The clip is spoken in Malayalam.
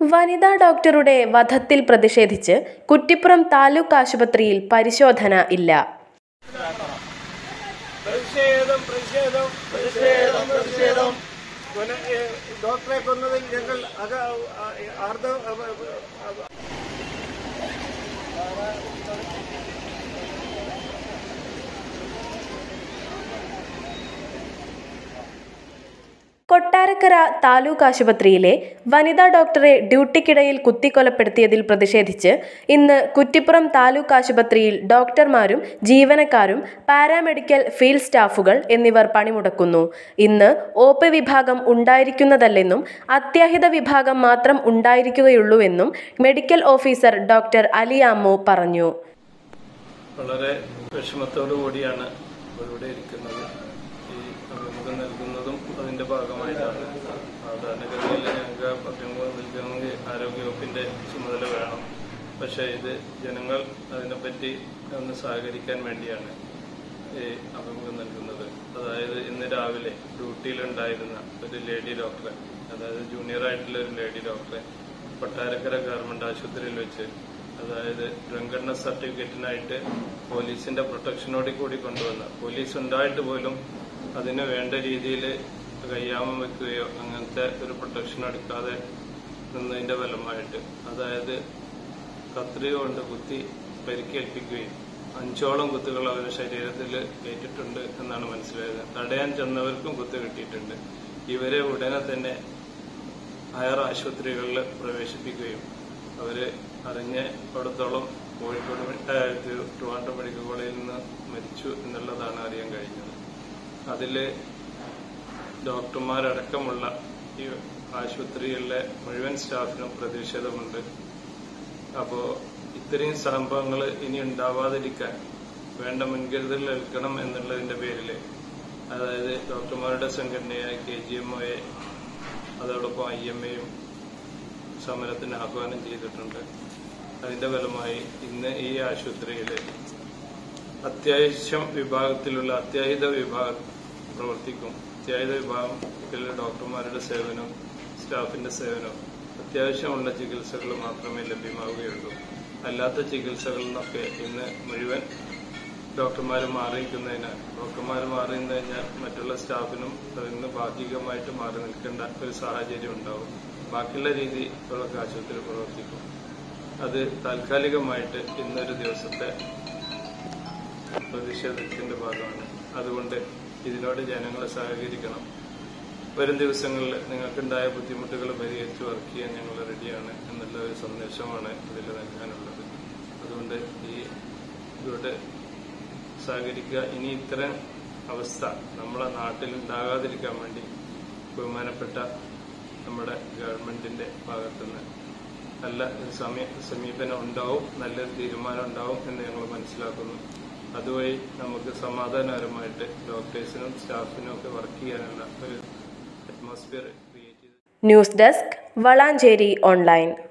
വനിതാ ഡോക്ടറുടെ വധത്തിൽ പ്രതിഷേധിച്ച് കുറ്റിപ്പുറം താലൂക്ക് ആശുപത്രിയിൽ പരിശോധന ഇല്ല പ്രതിഷേധം പ്രതിഷേധം പ്രതിഷേധം പ്രതിഷേധം കൊല- ഏ, ഡോക്ടറെ കൊന്നതിൽ ഞങ്ങൾ അക ആ- ആർദ്ര അവ- അവ- കൊട്ടാരക്കര താലൂക്ക് ആശുപത്രിയിലെ വനിതാ ഡോക്ടറെ ഡ്യൂട്ടിക്കിടയിൽ കുത്തിക്കൊലപ്പെടുത്തിയതിൽ പ്രതിഷേധിച്ച് ഇന്ന് കുറ്റിപ്പുറം താലൂക്ക് ആശുപത്രിയിൽ ഡോക്ടർമാരും ജീവനക്കാരും പാരാമെഡിക്കൽ ഫീൽഡ് സ്റ്റാഫുകൾ എന്നിവർ പണിമുടക്കുന്നു ഇന്ന് ഒ പി വിഭാഗം ഉണ്ടായിരിക്കുന്നതല്ലെന്നും അത്യാഹിത വിഭാഗം മാത്രം ഉണ്ടായിരിക്കുകയുള്ളൂവെന്നും മെഡിക്കൽ ഓഫീസർ ഡോക്ടർ അലിയാമ്മു പറഞ്ഞു വളരെ വിഷമത്തോടു കൂടിയാണ് ഇവിടെ ഇരിക്കുന്നത് ഈ അഭിമുഖം നൽകുന്നതും അതിന്റെ ഭാഗമായിട്ടാണ് സാധാരണഗതിയിൽ ഞങ്ങൾക്ക് അഭിമുഖം നൽകണമെങ്കിൽ ആരോഗ്യവകുപ്പിന്റെ ചുമതല വേണം പക്ഷേ ഇത് ജനങ്ങൾ അതിനെപ്പറ്റി ഒന്ന് സഹകരിക്കാൻ വേണ്ടിയാണ് ഈ അഭിമുഖം നൽകുന്നത് അതായത് ഇന്ന് രാവിലെ ഡ്യൂട്ടിയിലുണ്ടായിരുന്ന ഒരു ലേഡി ഡോക്ടറെ അതായത് ജൂനിയർ ആയിട്ടുള്ള ഒരു ലേഡി ഡോക്ടറെ കൊട്ടാരക്കര ഗവൺമെന്റ് ആശുപത്രിയിൽ വെച്ച് അതായത് രംഗണ്ണ സർട്ടിഫിക്കറ്റിനായിട്ട് പോലീസിന്റെ പ്രൊട്ടക്ഷനോട് കൂടി കൊണ്ടുവന്ന പോലീസ് ഉണ്ടായിട്ട് പോലും അതിന് വേണ്ട രീതിയിൽ കയ്യാമം വെക്കുകയോ അങ്ങനത്തെ ഒരു പ്രൊട്ടക്ഷൻ എടുക്കാതെ നിന്നതിന്റെ ഫലമായിട്ട് അതായത് കത്രിക കൊണ്ട് കുത്തി പരിക്കേൽപ്പിക്കുകയും അഞ്ചോളം കുത്തുകൾ അവരുടെ ശരീരത്തിൽ ഏറ്റിട്ടുണ്ട് എന്നാണ് മനസ്സിലായത് തടയാൻ ചെന്നവർക്കും കുത്ത് കിട്ടിയിട്ടുണ്ട് ഇവരെ ഉടനെ തന്നെ ഹയർ ആശുപത്രികളിൽ പ്രവേശിപ്പിക്കുകയും അവര് അറിഞ്ഞ ഇടത്തോളം കോഴിക്കോട് മെ- ഏ, തിരു- ട്രിവാൻഡ്രം മെഡിക്കൽ കോളേജിൽ നിന്ന് മരിച്ചു എന്നുള്ളതാണ് അറിയാൻ കഴിഞ്ഞത് അതില് ഡോക്ടർമാരടക്കമുള്ള ഈ ആശുപത്രിയിലെ മുഴുവൻ സ്റ്റാഫിനും പ്രതിഷേധമുണ്ട് അപ്പോ ഇത്രയും സംഭവങ്ങൾ ഇനി ഉണ്ടാവാതിരിക്കാൻ വേണ്ട മുൻകരുതൽ എടുക്കണം എന്നുള്ളതിന്റെ പേരില് അതായത് ഡോക്ടർമാരുടെ സംഘടനയായ കെ ജി എം ഒയെ അതോടൊപ്പം ഐ എം എയും സമരത്തിന് ആഹ്വാനം ചെയ്തിട്ടുണ്ട് അതിന്റെ ഫലമായി ഇന്ന് ഈ ആശുപത്രിയിൽ അത്യാവശ്യം വിഭാഗത്തിലുള്ള അത്യാഹിത വിഭാഗം പ്രവർത്തിക്കും അത്യാഹിത വിഭാഗത്തിലെ ഡോക്ടർമാരുടെ സേവനം സ്റ്റാഫിന്റെ സേവനം അത്യാവശ്യമുള്ള ചികിത്സകൾ മാത്രമേ ലഭ്യമാവുകയുള്ളൂ അല്ലാത്ത ചികിത്സകളിൽ നിന്നൊക്കെ ഇന്ന് മുഴുവൻ ഡോക്ടർമാർ മാറിയിരിക്കുന്നതിനാൽ ഡോക്ടർമാർ മാറി നിന്ന് കഴിഞ്ഞാൽ മറ്റുള്ള സ്റ്റാഫിനും അതിൽ നിന്ന് ഭാഗികമായിട്ട് മാറി നിൽക്കേണ്ട ഒരു സാഹചര്യം ഉണ്ടാവും ബാക്കിയുള്ള രീതി ഉള്ള ആശുപത്രി പ്രവർത്തിക്കും അത് താൽക്കാലികമായിട്ട് ഇന്നൊരു ദിവസത്തെ പ്രതിഷേധത്തിന്റെ ഭാഗമാണ് അതുകൊണ്ട് ഇതിനോട് ജനങ്ങൾ സഹകരിക്കണം വരും ദിവസങ്ങളിൽ നിങ്ങൾക്കുണ്ടായ ബുദ്ധിമുട്ടുകൾ പരിഹരിച്ച് വർക്ക് ചെയ്യാൻ ഞങ്ങൾ റെഡിയാണ് എന്നുള്ള ഒരു സന്ദേശമാണ് ഇതിൽ നൽകാനുള്ളത് അതുകൊണ്ട് ഈ ഇതോട് സഹകരിക്കുക ഇനി ഇത്തരം അവസ്ഥ നമ്മളെ നാട്ടിൽ ഉണ്ടാകാതിരിക്കാൻ വേണ്ടി ബഹുമാനപ്പെട്ട നമ്മുടെ ഗവൺമെന്റിന്റെ ഭാഗത്തുനിന്ന് നല്ല ഒരു സമയ സമീപനം ഉണ്ടാവും നല്ലൊരു തീരുമാനം ഉണ്ടാവും എന്ന് ഞങ്ങൾ മനസ്സിലാക്കുന്നു അതുവഴി നമുക്ക് സമാധാനപരമായിട്ട് ഡോക്ടേഴ്സിനും സ്റ്റാഫിനും ഒക്കെ വർക്ക് ചെയ്യാനുള്ള ഒരു അറ്റ്മോസ്ഫിയർ ക്രിയേറ്റ് ചെയ്ത് ന്യൂസ് ഡെസ്ക് വളാഞ്ചേരി ഓൺലൈൻ